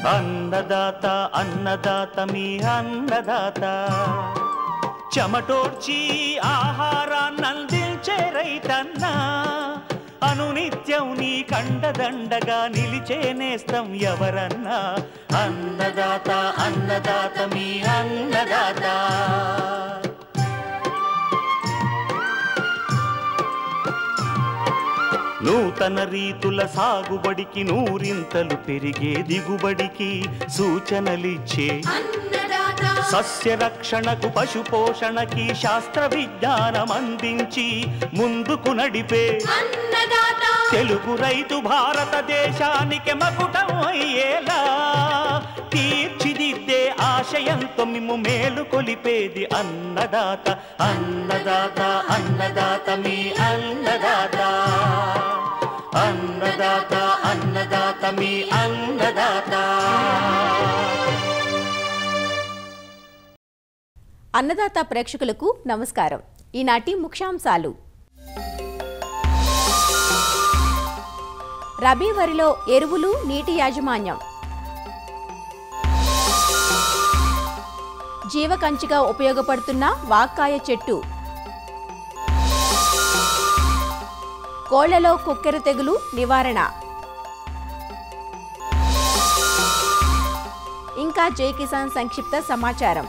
అన్నదాత అన్నదాత మీ అన్నదాత చెమటోడ్చి ఆహారాన్నందించే రైతన్నా అనునిత్యం నీ కండదండగా నిలిచే నేస్తం ఎవరన్నా అన్నదాత అన్నదాత మీ అన్నదాత నూతన రీతుల సాగుబడికి నూరింతలు పెరిగే దిగుబడికి సూచనలిచ్చే సస్య రక్షణకు పశు పోషణకి శాస్త్ర విజ్ఞానం అందించి ముందుకు నడిపే తెలుగు రైతు భారతదేశానికి మకుటం అయ్యేలా తీర్చిదిద్దే ఆశయంతో మిమ్ము మేలు కొలిపేది అన్నదాత అన్నదాత అన్నదాత మీ అన్నదాత అన్నదాత అన్నదాత మీ అన్నదాత అన్నదాత ప్రేక్షకులకు నమస్కారం ఈనాటి ముఖ్యాంశాలు రబీ వరిలో ఎరువులు నీటి యాజమాన్యం జీవకంచిగా ఉపయోగపడుతున్న వాక్కాయ చెట్టు కోళ్లలో కుక్కెర తెగులు నివారణ ఇంకా జై కిసాన్ సంక్షిప్త సమాచారం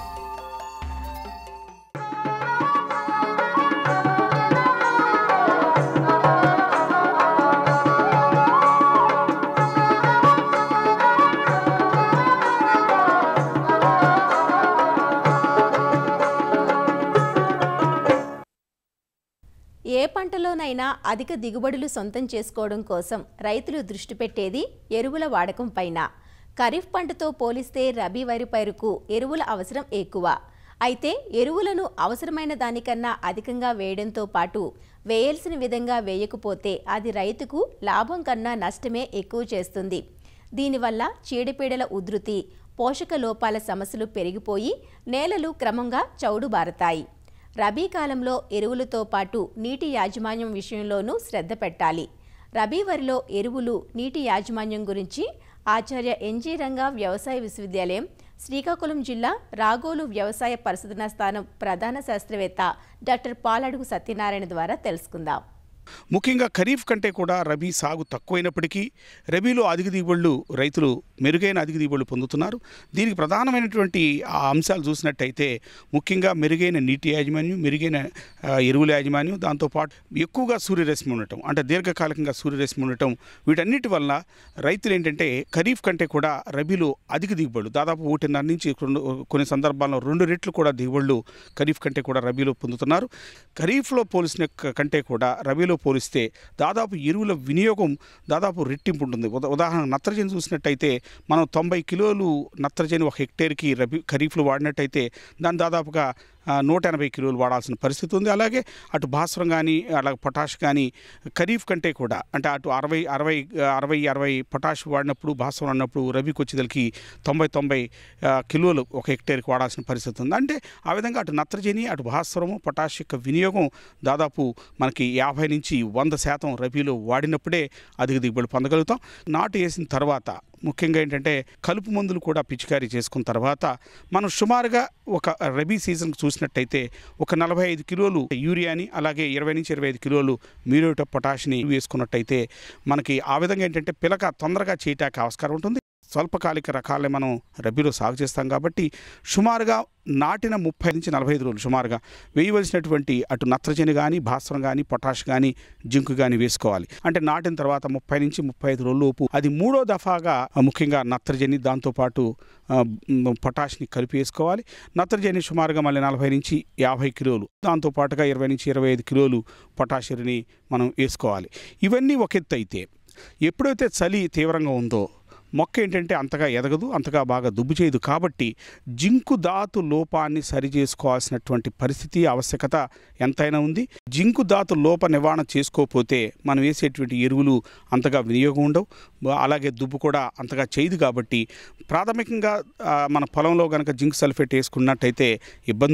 ఏ పంటలోనైనా అధిక దిగుబడులు సొంతం చేసుకోవడం కోసం రైతులు దృష్టి పెట్టేది ఎరువుల వాడకం పైన ఖరీఫ్ పంటతో పోలిస్తే రబీ వరి పైరుకు ఎరువుల అవసరం ఎక్కువ అయితే ఎరువులను అవసరమైన దానికన్నా అధికంగా వేయడంతో పాటు వేయాల్సిన విధంగా వేయకపోతే అది రైతుకు లాభం కన్నా నష్టమే ఎక్కువ చేస్తుంది దీనివల్ల చీడపీడల ఉధృతి పోషక లోపాల సమస్యలు పెరిగిపోయి నేలలు క్రమంగా చౌడుబారతాయి రబీ కాలంలో ఎరువులతో పాటు నీటి యాజమాన్యం విషయంలోనూ శ్రద్ధ పెట్టాలి రబీ వరిలో ఎరువులు నీటి యాజమాన్యం గురించి ఆచార్య ఎన్జీ రంగా వ్యవసాయ విశ్వవిద్యాలయం శ్రీకాకుళం జిల్లా రాగోలు వ్యవసాయ పరిశోధనా స్థానం ప్రధాన శాస్త్రవేత్త డాక్టర్ పాలడుగు సత్యనారాయణ ద్వారా తెలుసుకుందాం ముఖ్యంగా ఖరీఫ్ కంటే కూడా రబీ సాగు తక్కువైనప్పటికీ రబీలో అధిక దిగుబడులు రైతులు మెరుగైన అధిక దిగుబడులు పొందుతున్నారు దీనికి ప్రధానమైనటువంటి ఆ అంశాలు చూసినట్టయితే ముఖ్యంగా మెరుగైన నీటి యాజమాన్యం మెరుగైన ఆ, ఎరువుల యాజమాన్యం దాంతోపాటు ఎక్కువగా సూర్యరశ్మి ఉండటం అంటే దీర్ఘకాలికంగా సూర్యరశ్మి ఉండటం వీటన్నిటి వల్ల రైతులు ఏంటంటే ఖరీఫ్ కంటే కూడా రబీలో అధిక దిగుబడులు దాదాపు ఒకటిన్నర నుంచి రెండు కొన్ని సందర్భాల్లో రెండు రెట్లు కూడా దిగుబడులు ఖరీఫ్ కంటే కూడా రబీలో పొందుతున్నారు ఖరీఫ్లో పోలిసిన క- కంటే కూడా రబీలో పోలిస్తే దాదాపు ఎరువుల వినియోగం దాదాపు రెట్టింపు ఉంటుంది ఉదా ఉదాహరణ నత్రజని చూసినట్టయితే మనం తొంభై కిలోలు నత్రజని ఒక హెక్టేర్కి రబీ ఖరీఫ్లో వాడినట్టయితే దాని దాదాపుగా ఆ, నూట ఎనభై కిలోలు వాడాల్సిన పరిస్థితి ఉంది అలాగే అటు భాస్వరం కానీ అలాగే పొటాష్ కానీ ఖరీఫ్ కంటే కూడా అంటే అటు అరవై అరవై అరవై అరవై పొటాష్ వాడినప్పుడు భాస్వరం అన్నప్పుడు రబీకి వచ్చేదలికి తొంభై తొంభై ఆ, కిలోలు ఒక హెక్టేర్కి వాడాల్సిన పరిస్థితి ఉంది అంటే ఆ విధంగా అటు నత్రజని అటు భాస్వరము పొటాష్ యొక్క వినియోగం దాదాపు మనకి యాభై నుంచి వంద శాతం రబీలో వాడినప్పుడే అధిక దిగుబడి పొందగలుగుతాం నాటు వేసిన తర్వాత ముఖ్యంగా ఏంటంటే కలుపు మందులు కూడా పిచికారీ చేసుకున్న తర్వాత మనం సుమారుగా ఒక రబీ సీజన్ చూసినట్టయితే ఒక నలభై ఐదు కిలోలు యూరియాని అలాగే ఇరవై నుంచి ఇరవై ఐదు కిలోలు మ్యూరేట్ ఆఫ్ పొటాష్ని వేసుకున్నట్టయితే మనకి ఆ విధంగా ఏంటంటే పిలక తొందరగా చేయటానికి ఆస్కారం ఉంటుంది స్వల్పకాలిక రకాలే మనం రబీలో సాగు చేస్తాం కాబట్టి సుమారుగా నాటిన ముప్పై నుంచి నలభై ఐదు రోజులు సుమారుగా వేయవలసినటువంటి అటు నత్రజని కానీ భాస్వరం కానీ పొటాష్ కానీ జింకు కానీ వేసుకోవాలి అంటే నాటిన తర్వాత ముప్పై నుంచి ముప్పై ఐదు రోజుల లోపు అది మూడో దఫాగా ఆ, ముఖ్యంగా నత్రజని దాంతోపాటు ఆ, మ్, పొటాష్ని కలిపి వేసుకోవాలి నత్రజని సుమారుగా మళ్ళీ నలభై నుంచి యాభై కిలోలు దాంతోపాటుగా ఇరవై నుంచి ఇరవై ఐదు కిలోలు పొటాషియర్ని మనం వేసుకోవాలి ఇవన్నీ ఒక ఎత్తు అయితే ఎప్పుడైతే చలి తీవ్రంగా ఉందో మొక్క ఏంటంటే అంతగా ఎదగదు అంతగా బాగా దుబ్బు చేయదు కాబట్టి జింకు ధాతు లోపాన్ని సరి చేసుకోవాల్సినటువంటి పరిస్థితి ఆవశ్యకత ఎంతైనా ఉంది జింకు ధాతు లోప నివారణ చేసుకోకపోతే మనం వేసేటువంటి ఎరువులు అంతగా వినియోగం ఉండవు బ- అలాగే దుబ్బు కూడా అంతగా చేయదు కాబట్టి ప్రాథమికంగా ఆ, మన పొలంలో కనుక జింక్ సల్ఫేట్ వేసుకున్నట్టయితే ఇబ్బంది ఉండదు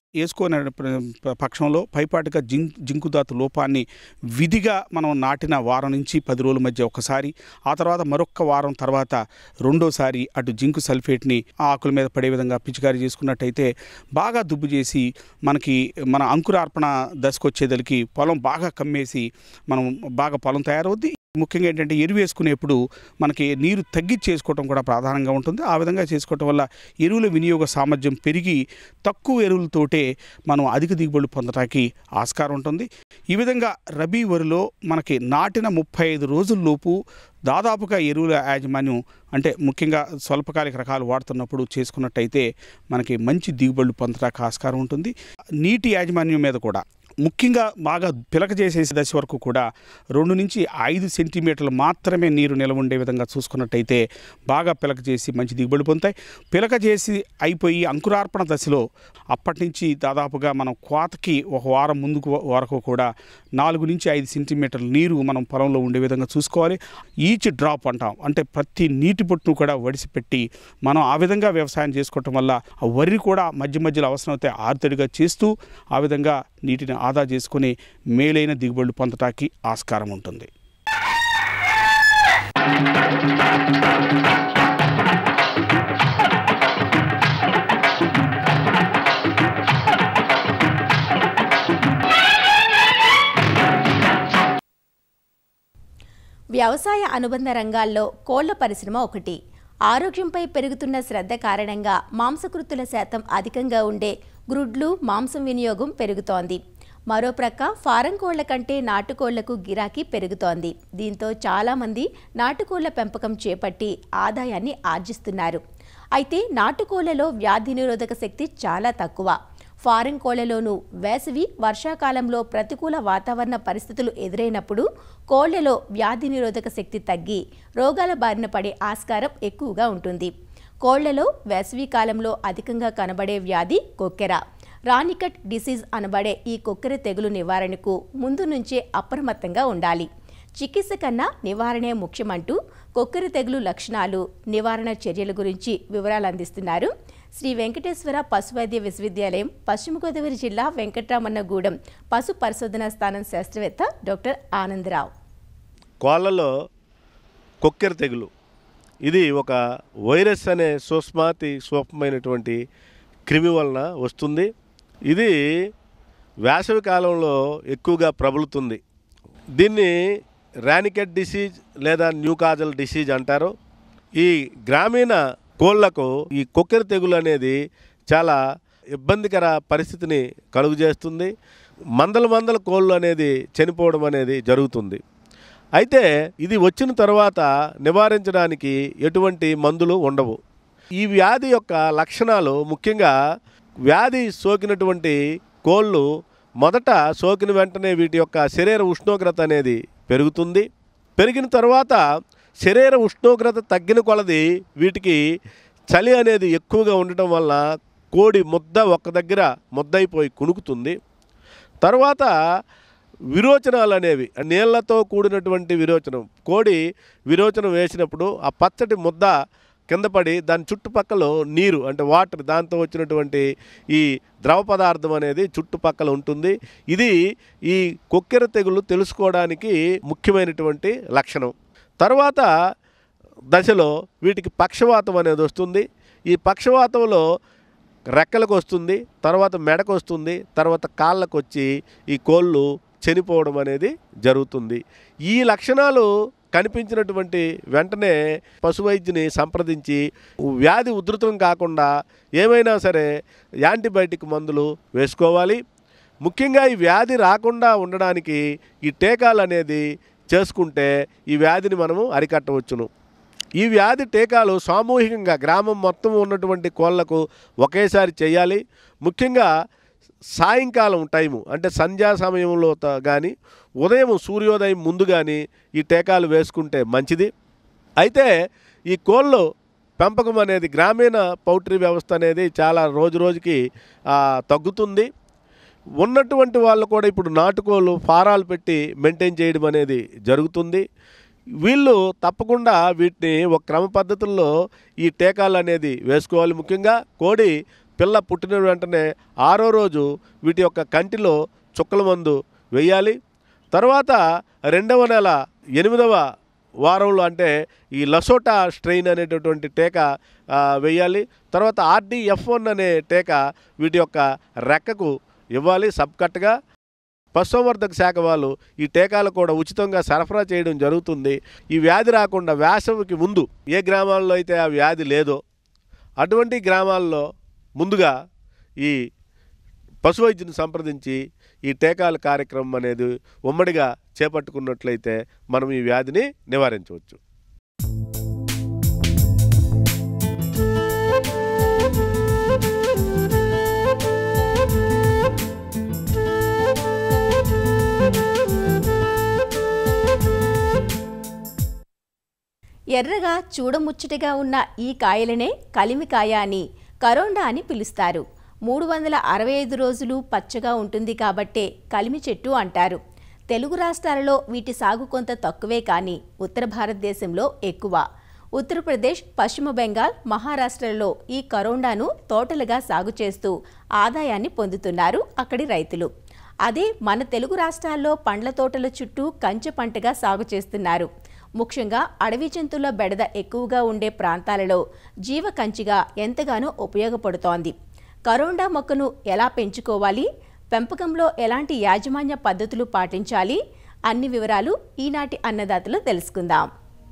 వేసుకునే ప్ర- పక్షంలో పైపాటిగా జిం జింకుదాతు లోపాన్ని విధిగా మనం నాటిన వారం నుంచి పది రోజుల మధ్య ఒకసారి ఆ తర్వాత మరొక్క వారం తర్వాత రెండోసారి అటు జింకు సల్ఫేట్ని ఆ ఆకుల మీద పడే విధంగా పిచికారీ చేసుకున్నట్టయితే బాగా దుబ్బు చేసి మనకి మన అంకురార్పణ దశకు వచ్చేదలికి పొలం బాగా కమ్మేసి మనం బాగా పొలం తయారవుద్ది ముఖ్యంగా ఏంటంటే ఎరువు వేసుకునేప్పుడు మనకి నీరు తగ్గించేసుకోవడం కూడా ప్రధానంగా ఉంటుంది ఆ విధంగా చేసుకోవటం వల్ల ఎరువుల వినియోగ సామర్థ్యం పెరిగి తక్కువ ఎరువులతోటే మనం అధిక దిగుబడులు పొందడానికి ఆస్కారం ఉంటుంది ఈ విధంగా రబీ వరిలో మనకి నాటిన ముప్పై ఐదు రోజుల్లోపు దాదాపుగా ఎరువుల యాజమాన్యం అంటే ముఖ్యంగా స్వల్పకాలిక రకాలు వాడుతున్నప్పుడు చేసుకున్నట్టయితే మనకి మంచి దిగుబడులు పొందడానికి ఆస్కారం ఉంటుంది నీటి యాజమాన్యం మీద కూడా ముఖ్యంగా బాగా పిలక చేసే దశ వరకు కూడా రెండు నుంచి ఐదు సెంటీమీటర్లు మాత్రమే నీరు నిలవ ఉండే విధంగా చూసుకున్నట్టయితే బాగా పిలక చేసి మంచి దిగుబడి పొందుతాయి పిలక చేసి అయిపోయి అంకురార్పణ దశలో అప్పటి నుంచి దాదాపుగా మనం కోతకి ఒక వారం ముందుకు వరకు కూడా నాలుగు నుంచి ఐదు సెంటీమీటర్ల నీరు మనం పొలంలో ఉండే విధంగా చూసుకోవాలి ఈచ్ డ్రాప్ అంటాం అంటే ప్రతి నీటి పొట్టును కూడా వడిసిపెట్టి మనం ఆ విధంగా వ్యవసాయం చేసుకోవటం వల్ల ఆ వరి కూడా మధ్య మధ్యలో అవసరమైతే ఆరుతడిగా చేస్తూ ఆ విధంగా నీటిని ఆదా చేసుకుని మేలైన దిగుబడులు పొందటానికి ఆస్కారం ఉంటుంది వ్యవసాయ అనుబంధ రంగాల్లో కోళ్ల పరిశ్రమ ఒకటి ఆరోగ్యంపై పెరుగుతున్న శ్రద్ధ కారణంగా మాంసకృతుల శాతం అధికంగా ఉండే గ్రుడ్లు మాంసం వినియోగం పెరుగుతోంది మరోప్రక్క ఫారం కోళ్ల కంటే నాటుకోళ్లకు గిరాకీ పెరుగుతోంది దీంతో చాలామంది నాటుకోళ్ల పెంపకం చేపట్టి ఆదాయాన్ని ఆర్జిస్తున్నారు అయితే నాటుకోళ్లలో వ్యాధి నిరోధక శక్తి చాలా తక్కువ ఫారిన్ కోళ్లలోనూ వేసవి వర్షాకాలంలో ప్రతికూల వాతావరణ పరిస్థితులు ఎదురైనప్పుడు కోళ్లలో వ్యాధి నిరోధక శక్తి తగ్గి రోగాల బారిన పడే ఆస్కారం ఎక్కువగా ఉంటుంది కోళ్లలో వేసవి కాలంలో అధికంగా కనబడే వ్యాధి కొక్కెర రానికట్ డిసీజ్ అనబడే ఈ కొక్కెర తెగులు నివారణకు ముందు నుంచే అప్రమత్తంగా ఉండాలి చికిత్స కన్నా నివారణే ముఖ్యమంటూ కొక్కెర తెగులు లక్షణాలు నివారణ చర్యల గురించి వివరాలు అందిస్తున్నారు శ్రీ వెంకటేశ్వర పశువైద్య విశ్వవిద్యాలయం పశ్చిమ గోదావరి జిల్లా వెంకటరామన్నగూడెం పశు పరిశోధనా స్థానం శాస్త్రవేత్త డాక్టర్ ఆనందరావు కోళ్ళలో కొక్కెర తెగులు ఇది ఒక వైరస్ అనే సూక్ష్మాతి సూక్ష్మమైనటువంటి క్రిమి వలన వస్తుంది ఇది వేసవి కాలంలో ఎక్కువగా ప్రబలుతుంది దీన్ని రానికెట్ డిసీజ్ లేదా న్యూకాజల్ డిసీజ్ అంటారు ఈ గ్రామీణ కోళ్లకు ఈ కొక్కెర తెగులు అనేది చాలా ఇబ్బందికర పరిస్థితిని కలుగు చేస్తుంది మందల మందల కోళ్ళు అనేది చనిపోవడం అనేది జరుగుతుంది అయితే ఇది వచ్చిన తర్వాత నివారించడానికి ఎటువంటి మందులు ఉండవు ఈ వ్యాధి యొక్క లక్షణాలు ముఖ్యంగా వ్యాధి సోకినటువంటి కోళ్ళు మొదట సోకిన వెంటనే వీటి యొక్క శరీర ఉష్ణోగ్రత అనేది పెరుగుతుంది పెరిగిన తర్వాత శరీర ఉష్ణోగ్రత తగ్గిన కొలది వీటికి చలి అనేది ఎక్కువగా ఉండటం వల్ల కోడి ముద్ద ఒక్క దగ్గర ముద్దయిపోయి కుణుకుతుంది తర్వాత విరోచనాలు అనేవి నీళ్లతో కూడినటువంటి విరోచనం కోడి విరోచనం వేసినప్పుడు ఆ పచ్చటి ముద్ద కింద పడి దాని చుట్టుపక్కల నీరు అంటే వాటర్ దాంతో వచ్చినటువంటి ఈ ద్రవ పదార్థం అనేది చుట్టుపక్కల ఉంటుంది ఇది ఈ కొక్కెర తెగులు తెలుసుకోవడానికి ముఖ్యమైనటువంటి లక్షణం తర్వాత దశలో వీటికి పక్షవాతం అనేది వస్తుంది ఈ పక్షవాతంలో రెక్కలకు వస్తుంది తర్వాత మెడకు వస్తుంది తర్వాత కాళ్ళకు వచ్చి ఈ కోళ్ళు చనిపోవడం అనేది జరుగుతుంది ఈ లక్షణాలు కనిపించినటువంటి వెంటనే పశువైద్యుని సంప్రదించి వ్యాధి ఉధృతం కాకుండా ఏమైనా సరే యాంటీబయాటిక్ మందులు వేసుకోవాలి ముఖ్యంగా ఈ వ్యాధి రాకుండా ఉండడానికి ఈ టీకాలు అనేది చేసుకుంటే ఈ వ్యాధిని మనము అరికట్టవచ్చును ఈ వ్యాధి టీకాలు సామూహికంగా గ్రామం మొత్తం ఉన్నటువంటి కోళ్లకు ఒకేసారి చేయాలి ముఖ్యంగా సాయంకాలం టైము అంటే సంధ్యా సమయంలో కానీ ఉదయం సూర్యోదయం ముందు కానీ ఈ టీకాలు వేసుకుంటే మంచిది అయితే ఈ కోళ్ళు పెంపకం అనేది గ్రామీణ పౌల్ట్రీ వ్యవస్థ అనేది చాలా రోజు రోజుకి ఆ, తగ్గుతుంది ఉన్నటువంటి వాళ్ళు కూడా ఇప్పుడు నాటుకోళ్ళు ఫారాలు పెట్టి మెయింటైన్ చేయడం అనేది జరుగుతుంది వీళ్ళు తప్పకుండా వీటిని ఒక క్రమ పద్ధతుల్లో ఈ టీకాలు అనేది వేసుకోవాలి ముఖ్యంగా కోడి పిల్ల పుట్టిన వెంటనే ఆరో రోజు వీటి యొక్క కంటిలో చుక్కల మందు వేయాలి తర్వాత రెండవ నెల ఎనిమిదవ వారంలో అంటే ఈ లసోటా స్ట్రెయిన్ అనేటటువంటి టీకా ఆ, వేయాలి తర్వాత ఆర్డీఎఫ్ వన్ అనే టీకా వీటి యొక్క రెక్కకు ఇవ్వాలి సబ్ కట్గా పశుసంవర్ధక శాఖ వాళ్ళు ఈ టీకాలు కూడా ఉచితంగా సరఫరా చేయడం జరుగుతుంది ఈ వ్యాధి రాకుండా వేసవికి ముందు ఏ గ్రామాల్లో అయితే ఆ వ్యాధి లేదో అటువంటి గ్రామాల్లో ముందుగా ఈ పశు వైద్యుని సంప్రదించి ఈ టీకాల కార్యక్రమం అనేది ఉమ్మడిగా చేపట్టుకున్నట్లయితే మనం ఈ వ్యాధిని నివారించవచ్చు ఎర్రగా చూడముచ్చటగా ఉన్న ఈ కాయలనే కలిమికాయ అని కరోండా అని పిలుస్తారు మూడు వందల అరవై ఐదు రోజులు పచ్చగా ఉంటుంది కాబట్టే కలిమి చెట్టు అంటారు తెలుగు రాష్ట్రాలలో వీటి సాగు కొంత తక్కువే కానీ ఉత్తర భారతదేశంలో ఎక్కువ ఉత్తరప్రదేశ్ పశ్చిమ బెంగాల్ మహారాష్ట్రలలో ఈ కరోండాను తోటలుగా సాగు చేస్తూ ఆదాయాన్ని పొందుతున్నారు అక్కడి రైతులు అదే మన తెలుగు రాష్ట్రాల్లో పండ్ల తోటల చుట్టూ కంచె పంటగా సాగు చేస్తున్నారు ముఖ్యంగా అడవి జంతువుల బెడద ఎక్కువగా ఉండే ప్రాంతాలలో జీవ కంచిగా ఎంతగానో ఉపయోగపడుతోంది కరోండా మొక్కను ఎలా పెంచుకోవాలి పెంపకంలో ఎలాంటి యాజమాన్య పద్ధతులు పాటించాలి అన్ని వివరాలు ఈనాటి అన్నదాతలో తెలుసుకుందాం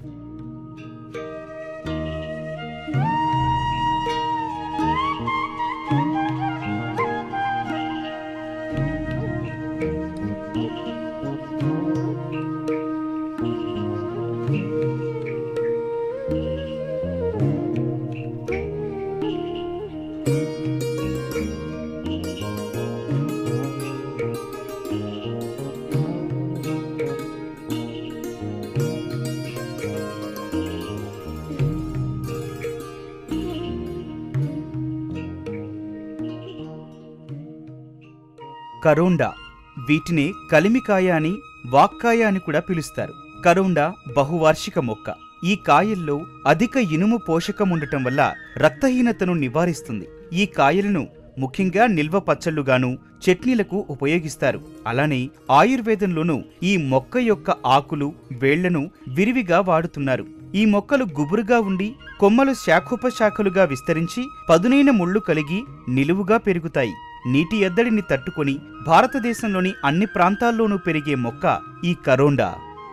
కరోండా వీటిని కలిమికాయ అని వాక్కాయ అని కూడా పిలుస్తారు కరోండా బహువార్షిక మొక్క ఈ కాయల్లో అధిక ఇనుము పోషకం ఉండటం వల్ల రక్తహీనతను నివారిస్తుంది ఈ కాయలను ముఖ్యంగా నిల్వ పచ్చళ్లుగాను చట్నీలకు ఉపయోగిస్తారు అలానే ఆయుర్వేదంలోనూ ఈ మొక్క యొక్క ఆకులు వేళ్లను విరివిగా వాడుతున్నారు ఈ మొక్కలు గుబురుగా ఉండి కొమ్మలు శాఖోపశాఖలుగా విస్తరించి పదునైన ముళ్ళు కలిగి నిలువుగా పెరుగుతాయి నీటి ఎద్దడిని తట్టుకొని భారతదేశంలోని అన్ని ప్రాంతాల్లోనూ పెరిగే మొక్క ఈ కరోండా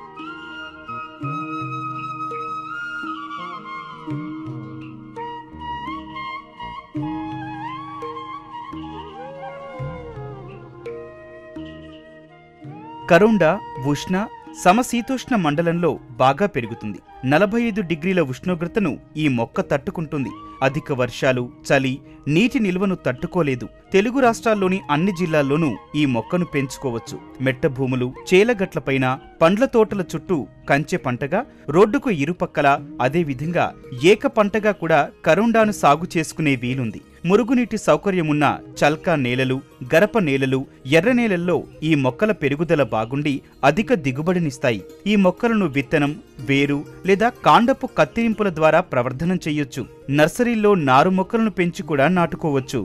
కరోండా ఉష్ణ సమశీతోష్ణ మండలంలో బాగా పెరుగుతుంది నలభై ఐదు డిగ్రీల ఉష్ణోగ్రతను ఈ మొక్క తట్టుకుంటుంది అధిక వర్షాలు చలి నీటి నిల్వను తట్టుకోలేదు తెలుగు రాష్ట్రాల్లోని అన్ని జిల్లాల్లోనూ ఈ మొక్కను పెంచుకోవచ్చు మెట్ట భూములు చేలగట్లపైన పండ్ల తోటల చుట్టూ కంచె పంటగా రోడ్డుకు ఇరుపక్కల అదేవిధంగా ఏక పంటగా కూడా కరోండాను సాగు చేసుకునే వీలుంది మురుగునీటి సౌకర్యమున్న చల్కా నేలలు గరప నేలలు ఎర్ర నేలల్లో ఈ మొక్కల పెరుగుదల బాగుండి అధిక దిగుబడినిస్తాయి ఈ మొక్కలను విత్తనం వేరు లేదా కాండపు కత్తిరింపుల ద్వారా ప్రవర్ధనం చేయొచ్చు నర్సరీల్లో నారు మొక్కలను పెంచి కూడా నాటుకోవచ్చు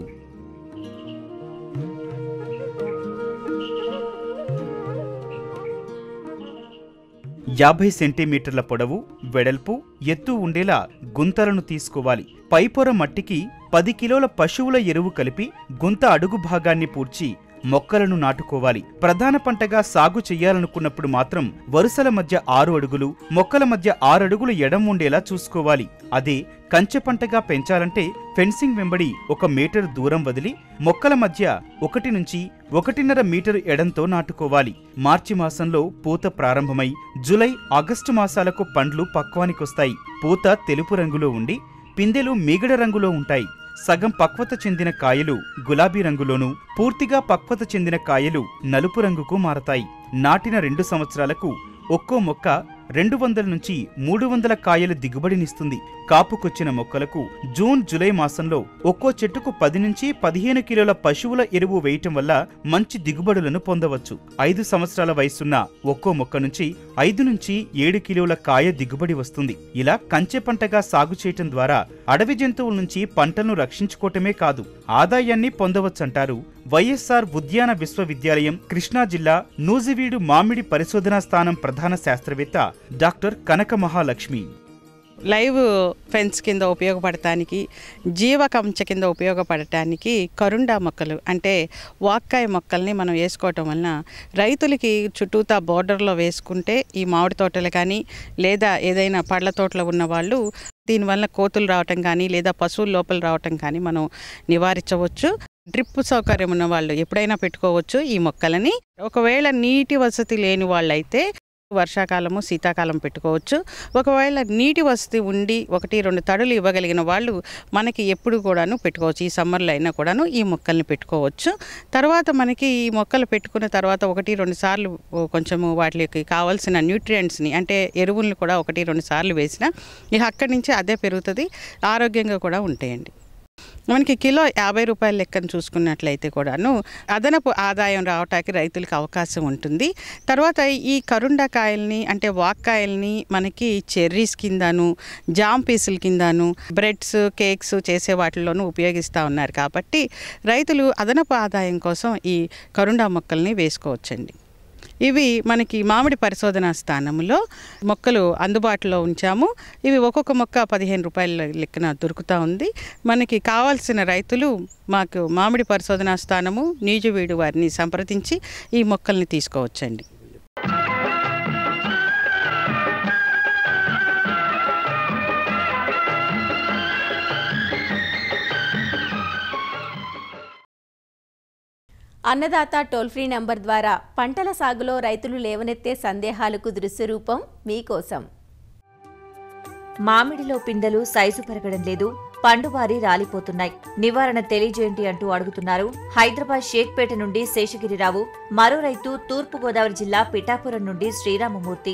యాభై సెంటీమీటర్ల పొడవు వెడల్పు ఎత్తు ఉండేలా గుంతలను తీసుకోవాలి పైపొర మట్టికి పది కిలోల పశువుల ఎరువు కలిపి గుంత అడుగు భాగాన్ని పూడ్చి మొక్కలను నాటుకోవాలి ప్రధాన పంటగా సాగు చెయ్యాలనుకున్నప్పుడు మాత్రం వరుసల మధ్య ఆరు అడుగులు మొక్కల మధ్య ఆరు అడుగులు ఎడం ఉండేలా చూసుకోవాలి అదే కంచె పంటగా పెంచాలంటే ఫెన్సింగ్ వెంబడి ఒక మీటర్ దూరం వదిలి మొక్కల మధ్య ఒకటి నుంచి ఒకటిన్నర మీటరు ఎడంతో నాటుకోవాలి మార్చి మాసంలో పూత ప్రారంభమై జులై ఆగస్టు మాసాలకు పండ్లు పక్వానికొస్తాయి పూత తెలుపు రంగులో ఉండి పిందెలు మీగడ రంగులో ఉంటాయి సగం పక్వత చెందిన కాయలు గులాబీ రంగులోనూ పూర్తిగా పక్వత చెందిన కాయలు నలుపు రంగుకు మారతాయి నాటిన రెండు సంవత్సరాలకు ఒక్కో మొక్క రెండు వందల నుంచి మూడు వందల కాయల దిగుబడినిస్తుంది కాపుకొచ్చిన మొక్కలకు జూన్ జూలై మాసంలో ఒక్కో చెట్టుకు పది నుంచి పదిహేను కిలోల పశువుల ఎరువు వేయటం వల్ల మంచి దిగుబడులను పొందవచ్చు ఐదు సంవత్సరాల వయసున్న ఒక్కో మొక్క నుంచి ఐదు నుంచి ఏడు కిలోల కాయ దిగుబడి వస్తుంది ఇలా కంచె పంటగా సాగు చేయటం ద్వారా అడవి జంతువుల నుంచి పంటలను రక్షించుకోవటమే కాదు ఆదాయాన్ని పొందవచ్చంటారు వైఎస్ఆర్ ఉద్యాన విశ్వవిద్యాలయం కృష్ణా జిల్లా నూజివీడు మామిడి పరిశోధనా స్థానం ప్రధాన శాస్త్రవేత్త doctor Kanaka Mahalakshmi live fence కింద ఉపయోగపడటానికి జీవకంచ కింద ఉపయోగపడటానికి కరుండా మొక్కలు అంటే వాక్కాయ మొక్కల్ని మనం వేసుకోవటం వలన రైతులకి చుట్టూతా బోర్డర్లో వేసుకుంటే ఈ మామిడి తోటలు కానీ లేదా ఏదైనా పళ్ళ తోటలో ఉన్న వాళ్ళు దీనివల్ల కోతులు రావటం కానీ లేదా పశువుల లోపల రావటం కానీ మనం నివారించవచ్చు డ్రిప్ సౌకర్యం ఉన్న వాళ్ళు ఎప్పుడైనా పెట్టుకోవచ్చు ఈ మొక్కలని ఒకవేళ నీటి వసతి లేని వాళ్ళైతే వర్షాకాలము శీతాకాలం పెట్టుకోవచ్చు ఒకవేళ నీటి వసతి ఉండి ఒకటి రెండు తడులు ఇవ్వగలిగిన వాళ్ళు మనకి ఎప్పుడు కూడాను పెట్టుకోవచ్చు ఈ సమ్మర్లో అయినా కూడాను ఈ మొక్కల్ని పెట్టుకోవచ్చు తర్వాత మనకి ఈ మొక్కలు పెట్టుకున్న తర్వాత ఒకటి రెండు సార్లు ఓ కొంచెము వాటికి కావాల్సిన న్యూట్రియంట్స్ని అంటే ఎరువుల్ని కూడా ఒకటి రెండు సార్లు వేసిన ఇక అక్కడి నుంచి అదే పెరుగుతుంది ఆరోగ్యంగా కూడా ఉంటాయండి మనకి కిలో యాభై రూపాయల లెక్కన చూసుకున్నట్లయితే కూడాను అదనపు ఆదాయం రావటానికి రైతులకు అవకాశం ఉంటుంది తర్వాత ఈ కరుండకాయల్ని అంటే వాక్కాయల్ని మనకి చెర్రీస్ కిందను జామ్ పీసుల కిందను బ్రెడ్స్ కేక్స్ చేసే వాటిల్లోనూ ఉపయోగిస్తూ ఉన్నారు కాబట్టి రైతులు అదనపు ఆదాయం కోసం ఈ కరుండా మొక్కల్ని వేసుకోవచ్చండి ఇవి మనకి మామిడి పరిశోధనా స్థానంలో మొక్కలు అందుబాటులో ఉంచాము ఇవి ఒక్కొక్క మొక్క పదిహేను రూపాయల లెక్కన దొరుకుతూ ఉంది మనకి కావాల్సిన రైతులు మాకు మామిడి పరిశోధనా స్థానము నీజువీడు వారిని సంప్రదించి ఈ మొక్కల్ని తీసుకోవచ్చండి అన్నదాత టోల్ ఫ్రీ నంబర్ ద్వారా పంటల సాగులో రైతులు లేవనెత్తే సందేహాలకు దృశ్య రూపం మీకోసం మామిడిలో పిందెలు సైజు పెరగడం లేదు పండువారి రాలిపోతున్నాయి నివారణ తెలియజేయండి అంటూ అడుగుతున్నారు హైదరాబాద్ షేక్పేట నుండి శేషగిరిరావు మరో రైతు తూర్పు గోదావరి జిల్లా పిఠాపురం నుండి శ్రీరామమూర్తి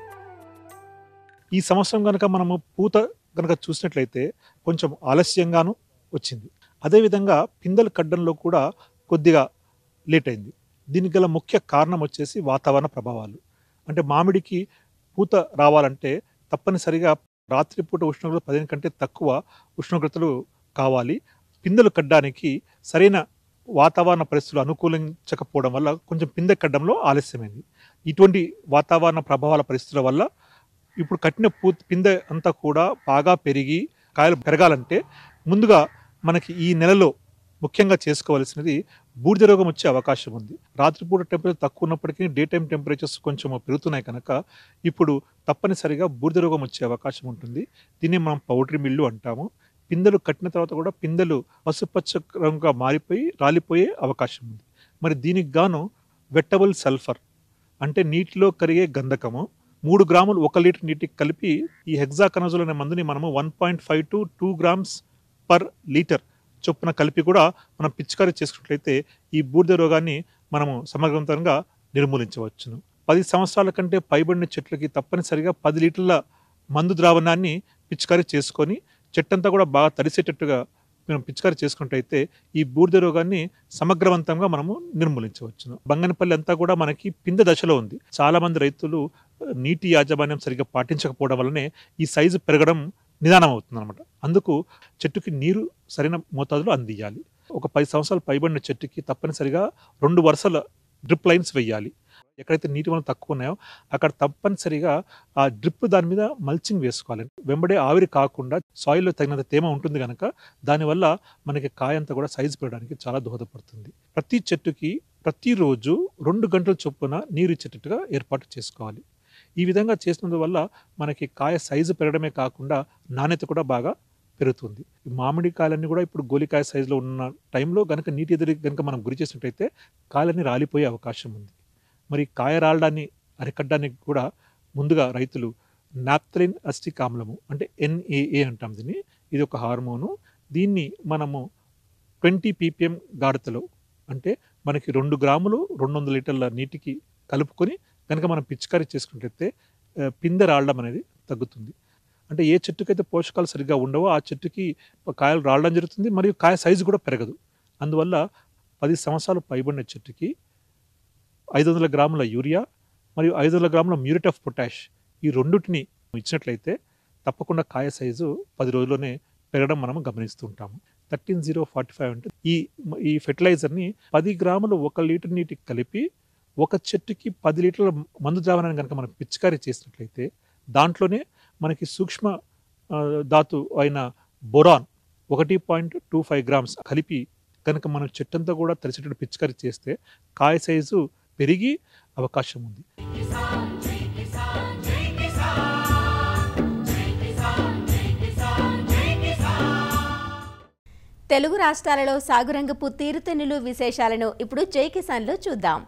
ఈ సంవత్సరం కనుక మనము పూత కనుక చూసినట్లయితే కొంచెం ఆలస్యంగాను వచ్చింది అదేవిధంగా పిందెలు కడ్డంలో కూడా కొద్దిగా లేట్ అయింది దీనికి గల ముఖ్య కారణం వచ్చేసి వాతావరణ ప్రభావాలు అంటే మామిడికి పూత రావాలంటే తప్పనిసరిగా రాత్రిపూట ఉష్ణోగ్రత పదిహేను కంటే తక్కువ ఉష్ణోగ్రతలు కావాలి పిందెలు కడ్డానికి సరైన వాతావరణ పరిస్థితులు అనుకూలించకపోవడం వల్ల కొంచెం పిందె కడ్డంలో ఆలస్యమైంది ఇటువంటి వాతావరణ ప్రభావాల పరిస్థితుల వల్ల ఇప్పుడు కట్టిన పూ పిందె అంతా కూడా బాగా పెరిగి కాయలు పెరగాలంటే ముందుగా మనకి ఈ నెలలో ముఖ్యంగా చేసుకోవాల్సినది బూడిద రోగం వచ్చే అవకాశం ఉంది రాత్రిపూట టెంపరేచర్ తక్కువ ఉన్నప్పటికీ డే టైం టెంపరేచర్స్ కొంచెం పెరుగుతున్నాయి కనుక ఇప్పుడు తప్పనిసరిగా బూడిద రోగం వచ్చే అవకాశం ఉంటుంది దీన్ని మనం పౌడరీ మిల్లు అంటాము పిందెలు కట్టిన తర్వాత కూడా పిందెలు పసుపచ్చ రంగుగా మారిపోయి రాలిపోయే అవకాశం ఉంది మరి దీనికి గాను వెట్టబుల్ సల్ఫర్ అంటే నీటిలో కరిగే గంధకము మూడు గ్రాములు ఒక లీటర్ నీటికి కలిపి ఈ హెగ్జాకనజోల్ అనే మందుని మనము one point five to two grams per litre చొప్పున కలిపి కూడా మనం పిచికారీ చేసుకున్నట్లయితే ఈ బూడిద రోగాన్ని మనము సమగ్రవంతంగా నిర్మూలించవచ్చును పది సంవత్సరాల కంటే పైబడిన చెట్లకి తప్పనిసరిగా పది లీటర్ల మందు ద్రావణాన్ని పిచికారీ చేసుకొని చెట్టంతా కూడా బాగా తడిసేటట్టుగా మనం పిచికారీ చేసుకున్నట్టయితే ఈ బూడిద రోగాన్ని సమగ్రవంతంగా మనము నిర్మూలించవచ్చును బంగనపల్లి అంతా కూడా మనకి పిందె దశలో ఉంది చాలా మంది రైతులు ఆ, నీటి యాజమాన్యం సరిగ్గా పాటించకపోవడం వల్లనే ఈ సైజు పెరగడం నిదానం అవుతుంది అనమాట అందుకు చెట్టుకి నీరు సరైన మోతాదులో అందియాలి ఒక పది సంవత్సరాలు పైబడిన చెట్టుకి తప్పనిసరిగా రెండు వరుసల డ్రిప్ లైన్స్ వేయాలి ఎక్కడైతే నీటి వనరులు తక్కువ ఉన్నాయో అక్కడ తప్పనిసరిగా ఆ డ్రిప్ దాని మీద మల్చింగ్ వేసుకోవాలి వెంబడే ఆవిరి కాకుండా సాయిల్లో తగినంత తేమ ఉంటుంది కనుక దానివల్ల మనకి కాయ అంతా కూడా సైజు పెరగడానికి చాలా దోహదపడుతుంది ప్రతి చెట్టుకి ప్రతిరోజు రెండు గంటల చొప్పున నీరు ఇచ్చేటట్టుగా ఏర్పాటు చేసుకోవాలి ఈ విధంగా చేసినందువల్ల మనకి కాయ సైజు పెరగడమే కాకుండా నాణ్యత కూడా బాగా పెరుగుతుంది ఈ మామిడి కాయలన్నీ కూడా ఇప్పుడు గోలికాయ సైజులో ఉన్న టైంలో గనక నీటి ఎదురు కనుక మనం గురి చేసినట్టయితే కాయలన్నీ రాలిపోయే అవకాశం ఉంది మరి కాయ రాలడాన్ని అరికట్టడానికి కూడా ముందుగా రైతులు నాప్థలిన్ అస్టిక్ ఆమ్లము అంటే ఎన్ఏఏ అంటాం దీన్ని ఇది ఒక హార్మోను దీన్ని మనము ట్వంటీ పీపీఎం గాఢతలో అంటే మనకి రెండు గ్రాములు రెండు వందల లీటర్ల నీటికి కలుపుకొని కనుక మనం పిచికారీ చేసుకున్నట్లయితే ఆ, పిందె రాలడం అనేది తగ్గుతుంది అంటే ఏ చెట్టుకైతే పోషకాలు సరిగ్గా ఉండవో ఆ చెట్టుకి కాయలు రాలడం జరుగుతుంది మరియు కాయ సైజు కూడా పెరగదు అందువల్ల పది సంవత్సరాలు పైబడిన చెట్టుకి ఐదు వందల గ్రాముల యూరియా మరియు ఐదు వందల గ్రాముల మ్యూరిట్ ఆఫ్ పొటాష్ ఈ రెండుటిని ఇచ్చినట్లయితే తప్పకుండా కాయ సైజు పది రోజుల్లోనే పెరగడం మనం గమనిస్తూ ఉంటాము థర్టీన్ జీరో ఫార్టీ ఫైవ్ అంటే ఈ ఈ ఫెర్టిలైజర్ని పది గ్రాములు ఒక లీటర్ నీటికి కలిపి ఒక చెట్టుకి పది లీటర్ల మందు ద్రావణాన్ని కనుక మనం పిచికారీ చేసినట్లయితే దాంట్లోనే మనకి సూక్ష్మ ఆ, ధాతు అయిన బొరాన్ ఒకటి పాయింట్ టూ ఫైవ్ గ్రామ్స్ కలిపి కనుక మనం చెట్టంతా కూడా తడిచేటట్టు పిచికారీ చేస్తే కాయ సైజు పెరిగి అవకాశం ఉంది తెలుగు రాష్ట్రాలలో సాగురంగపు తీరుతెన్నులు విశేషాలను ఇప్పుడు జై కిసాన్లో చూద్దాం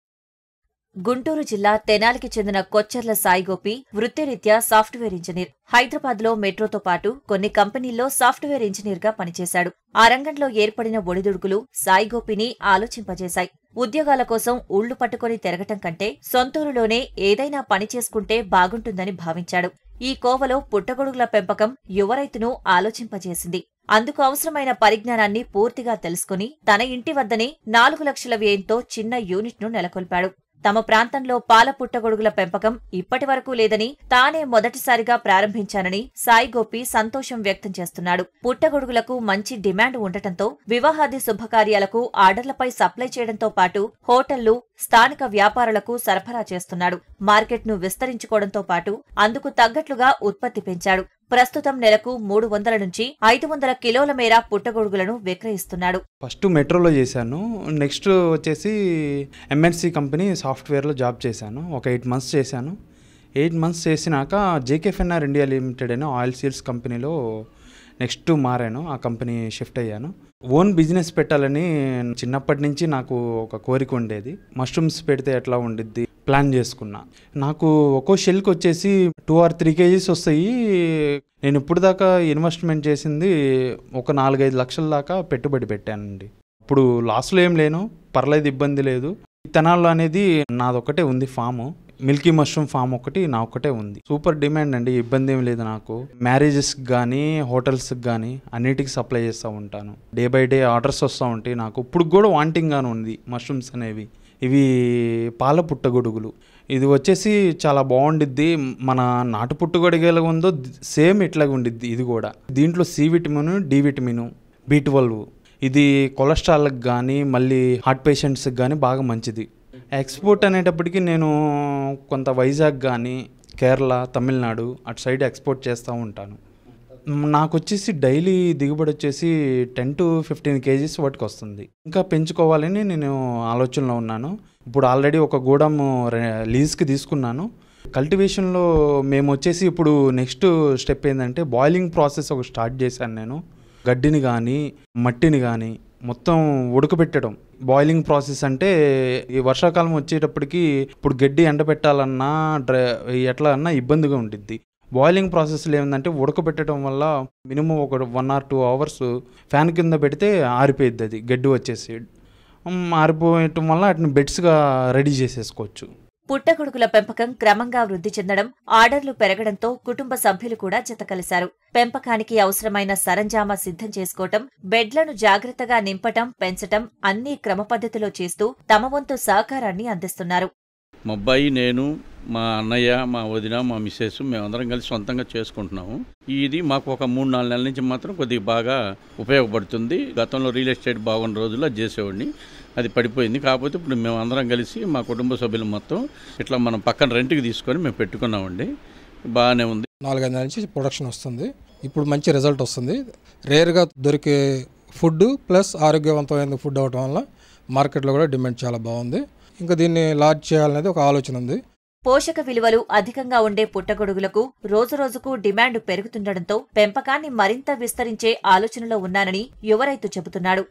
గుంటూరు జిల్లా తెనాలికి చెందిన కొచ్చెర్ల సాయిగోపి వృత్తిరీత్యా సాఫ్ట్వేర్ ఇంజనీర్ హైదరాబాద్ లో మెట్రోతో పాటు కొన్ని కంపెనీల్లో సాఫ్ట్వేర్ ఇంజనీర్ గా పనిచేశాడు ఆ రంగంలో ఏర్పడిన ఒడిదుడుకులు సాయిగోపిని ఆలోచింపజేశాయి ఉద్యోగాల కోసం ఊళ్లు పట్టుకొని తిరగటం కంటే సొంతూరులోనే ఏదైనా పని చేసుకుంటే బాగుంటుందని భావించాడు ఈ కోవలో పుట్టగొడుగుల పెంపకం యువ రైతును ఆలోచింపజేసింది అందుకు అవసరమైన పరిజ్ఞానాన్ని పూర్తిగా తెలుసుకుని తన ఇంటి వద్దనే నాలుగు లక్షల వ్యయంతో చిన్న యూనిట్ను నెలకొల్పాడు తమ ప్రాంతంలో పాల పుట్టగొడుగుల పెంపకం ఇప్పటి వరకు లేదని తానే మొదటిసారిగా ప్రారంభించానని సాయి గోపి సంతోషం వ్యక్తం చేస్తున్నాడు పుట్టగొడుగులకు మంచి డిమాండ్ ఉండటంతో వివాహాది శుభకార్యాలకు ఆర్డర్లపై సప్లై చేయడంతో పాటు హోటళ్లు స్థానిక వ్యాపారులకు సరఫరా చేస్తున్నాడు మార్కెట్ను విస్తరించుకోవడంతో పాటు అందుకు తగ్గట్లుగా ఉత్పత్తి పెంచాడు ప్రస్తుతం నెలకు మూడు వందల నుంచి ఐదు వందల కిలోల మేర పుట్టగొడుగులను విక్రయిస్తున్నాడు ఫస్ట్ మెట్రోలో చేశాను నెక్స్ట్ వచ్చేసి ఎంఎన్సి కంపెనీ సాఫ్ట్వేర్లో జాబ్ చేశాను ఒక ఎయిట్ మంత్స్ చేశాను ఎయిట్ మంత్స్ చేసినాక జేకేఎఫ్ఎన్ఆర్ ఇండియా లిమిటెడ్ అనే ఆయిల్ సీల్స్ కంపెనీలో నెక్స్ట్ మారాను ఆ కంపెనీ షిఫ్ట్ అయ్యాను ఓన్ బిజినెస్ పెట్టాలని చిన్నప్పటి నుంచి నాకు ఒక కోరిక ఉండేది మష్రూమ్స్ పెడితే ఎట్లా ఉండిద్ది ప్లాన్ చేసుకున్నా నాకు ఒక్కో షెల్కి వచ్చేసి టూ ఆర్ త్రీ కేజీస్ వస్తాయి నేను ఇప్పుడు దాకా ఇన్వెస్ట్మెంట్ చేసింది ఒక నాలుగైదు లక్షల దాకా పెట్టుబడి పెట్టానండి ఇప్పుడు లాస్లో ఏం లేను పర్లేదు ఇబ్బంది లేదు తెనాల్లో అనేది నాదొక్కటే ఉంది ఫాము మిల్కీ మష్రూమ్ ఫామ్ ఒకటి నా ఒక్కటే ఉంది సూపర్ డిమాండ్ అండి ఇబ్బంది ఏం లేదు నాకు మ్యారేజెస్కి కానీ హోటల్స్కి కానీ అన్నిటికి సప్లై చేస్తూ ఉంటాను డే బై డే ఆర్డర్స్ వస్తూ ఉంటాయి నాకు ఇప్పుడు కూడా వాంటింగ్గానే ఉంది మష్రూమ్స్ అనేవి ఇవి పాల పుట్టగొడుగులు ఇది వచ్చేసి చాలా బాగుండిద్ది మన నాటు పుట్టగొడుగు ఎలా ఉందో సేమ్ ఇట్లాగే ఉండిద్ది ఇది కూడా దీంట్లో C vitamin D vitamin B twelve ఇది కొలెస్ట్రాల్కి కానీ మళ్ళీ హార్ట్ పేషెంట్స్కి కానీ బాగా మంచిది ఎక్స్పోర్ట్ అనేటప్పటికి నేను కొంత వైజాగ్ కానీ కేరళ తమిళనాడు అటు సైడ్ ఎక్స్పోర్ట్ చేస్తూ ఉంటాను మ్, నాకు వచ్చేసి డైలీ దిగుబడి వచ్చేసి టెన్ టు ఫిఫ్టీన్ కేజీస్ వాటికి వస్తుంది ఇంకా పెంచుకోవాలని నేను ఆలోచనలో ఉన్నాను ఇప్పుడు ఆల్రెడీ ఒక గూడెం లీజ్కి తీసుకున్నాను కల్టివేషన్లో మేము వచ్చేసి ఇప్పుడు నెక్స్ట్ స్టెప్ ఏంటంటే బాయిలింగ్ ప్రాసెస్ ఒక స్టార్ట్ చేశాను నేను గడ్డిని కానీ మట్టిని కానీ మొత్తం ఉడకబెట్టడం బాయిలింగ్ ప్రాసెస్ అంటే ఈ వర్షాకాలం వచ్చేటప్పటికి ఇప్పుడు గడ్డి ఎండబెట్టాలన్నా డ్రై ఎట్లా అన్నా ఇబ్బందిగా ఉండిద్ది బాయిలింగ్ ప్రాసెస్లో ఏంటంటే ఉడకబెట్టడం వల్ల మినిమం ఒక one or two hours fan కింద పెడితే ఆరిపోయిద్ది అది గడ్డి వచ్చేసి మ్, ఆరిపోయటం వల్ల వాటిని బెడ్స్గా రెడీ చేసేసుకోవచ్చు పుట్టగొడుగుల పెంపకం క్రమంగా వృద్ధి చెందడం ఆర్డర్లు పెరగడంతో కుటుంబ సభ్యులు కూడా జతకలిశారు పెంపకానికి అవసరమైన సరంజామా సిద్ధం చేసుకోవటం బెడ్లను జాగ్రత్తగా నింపటం పెంచటం అన్నీ క్రమపద్ధతిలో చేస్తూ తమ వంతు సహకారాన్ని అందిస్తున్నారు మా అబ్బాయి నేను మా అన్నయ్య మా వదిన మా మిస్సెస్ మేమందరం కలిసి సొంతంగా చేసుకుంటున్నాము ఇది మాకు ఒక మూడు నాలుగు నెలల నుంచి మాత్రం కొద్దిగా బాగా ఉపయోగపడుతుంది గతంలో రియల్ ఎస్టేట్ బాగున్న రోజుల్లో అది చేసేవాడిని అది పడిపోయింది కాకపోతే ఇప్పుడు మేము అందరం కలిసి మా కుటుంబ సభ్యులు మొత్తం ఇట్లా మనం పక్కన రెంట్కి తీసుకొని మేము పెట్టుకున్నామండి బాగానే ఉంది నాలుగైదు నెలల నుంచి ప్రొడక్షన్ వస్తుంది ఇప్పుడు మంచి రిజల్ట్ వస్తుంది రేర్గా దొరికే ఫుడ్ ప్లస్ ఆరోగ్యవంతమైన ఫుడ్ అవడం వల్ల మార్కెట్లో కూడా డిమాండ్ చాలా బాగుంది ఇంకా దీన్ని లార్జ్ చేయాలనేది ఒక ఆలోచన ఉంది పోషక విలువలు అధికంగా ఉండే పుట్టగొడుగులకు రోజురోజుకు డిమాండ్ పెరుగుతుండటంతో పెంపకాన్ని మరింత విస్తరించే ఆలోచనలో ఉన్నానని యువ రైతు చెబుతున్నాడు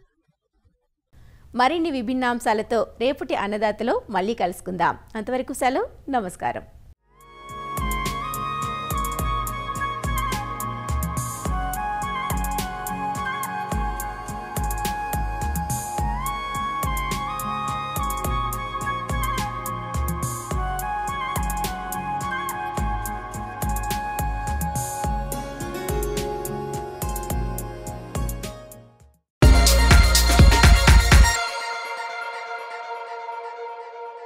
మరిన్ని విభిన్నాంశాలతో రేపటి అన్నదాతలో మళ్ళీ కలుసుకుందాం అంతవరకు సెలవు నమస్కారం